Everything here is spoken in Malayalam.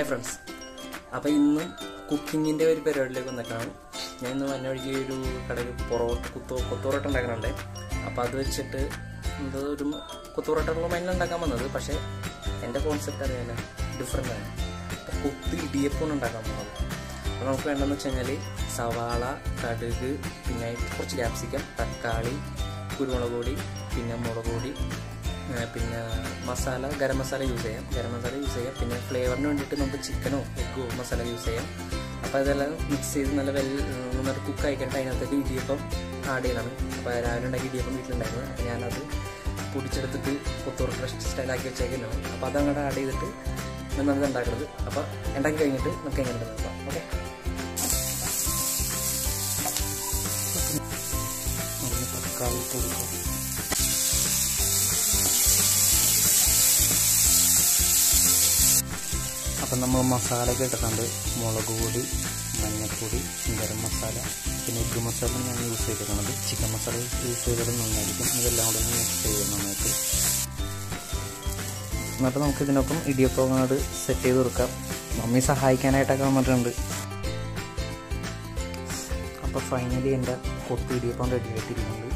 ഹായ് ഫ്രണ്ട്സ് അപ്പോൾ ഇന്നും കുക്കിങ്ങിൻ്റെ ഒരു പരിപാടിയിലേക്ക് വന്നേക്കാണ് ഞാൻ ഇന്ന് വന്ന വഴിക്ക് ഒരു കടയിൽ പൊറോട്ട കുത്തോ കൊത്തോറോട്ട ഉണ്ടാക്കണുണ്ടേ അപ്പോൾ അത് വെച്ചിട്ട് എന്തോ ഒരു കൊത്തോറോട്ട മൈനിൽ ഉണ്ടാക്കാൻ വന്നത് പക്ഷേ എൻ്റെ കോൺസെപ്റ്റ് അറിയാല ഡിഫറെൻ്റ് ആണ് അപ്പോൾ കുത്തി ഇടിയപ്പം ഉണ്ടാക്കാൻ പോകുന്നത് അപ്പോൾ നമുക്ക് വേണ്ടതെന്ന് വെച്ച് കഴിഞ്ഞാൽ സവാള കടുക് പിന്നെ കുറച്ച് ക്യാപ്സിക്കം തക്കാളി കുരുമുളക് പൊടി പിന്നെ മുളക് പൊടി ഏഹ് പിന്നെ മസാല ഗരം മസാല യൂസ് ചെയ്യാം ഗരം മസാല യൂസ് ചെയ്യാം പിന്നെ ഫ്ലേവറിന് വേണ്ടിയിട്ട് നമുക്ക് ചിക്കനോ എഗ്ഗോ മസാല യൂസ് ചെയ്യാം അപ്പോൾ ഇതെല്ലാം മിക്സ് ചെയ്ത് നല്ല വെൽ നന്നായിട്ട് കുക്ക് ആയിക്കഴിഞ്ഞിട്ട് അതിനകത്തേക്ക് ഇടിയപ്പം ആഡ് ചെയ്യണം അപ്പോൾ രാവിലെ ഉണ്ടാക്കി ഇടിയപ്പം വീട്ടിലുണ്ടായിരുന്നു അപ്പോൾ ഞാനത് പൊടിച്ചെടുത്തിട്ട് കൊത്തോറ് സ്റ്റൈലാക്കി വെച്ചേക്കുന്നതാണ് അപ്പോൾ അത് അങ്ങോട്ട് ആഡ് ചെയ്തിട്ട് നമുക്ക് ഉണ്ടാക്കുന്നത് അപ്പോൾ ഉണ്ടാക്കി കഴിഞ്ഞിട്ട് നമുക്ക് എങ്ങനെ നോക്കാം ഓക്കെ തക്കാളി കൊടുക്കാം അപ്പം നമ്മൾ മസാലയൊക്കെ ഇട്ടിട്ടുണ്ട് മുളക് പൊടി മഞ്ഞൾപ്പൊടി ഗരം മസാല പിന്നെ എഗ്ഗ് മസാല ഞാൻ യൂസ് ചെയ്തിരിക്കുന്നത് ചിക്കൻ മസാല യൂസ് ചെയ്തത് നന്നായിരിക്കും ഇതെല്ലാം കൂടെ ഒന്ന് മിക്സ് ചെയ്ത് നന്നായിട്ട് എന്നിട്ട് നമുക്ക് ഇതിനൊപ്പം ഇടിയപ്പം അങ്ങോട്ട് സെറ്റ് ചെയ്ത് കൊടുക്കാം മമ്മി സഹായിക്കാനായിട്ടൊക്കെ വന്നിട്ടുണ്ട് അപ്പോൾ ഫൈനലി എൻ്റെ കൊത്തി ഇടിയപ്പം റെഡി ആയിട്ടിരിക്കുന്നത്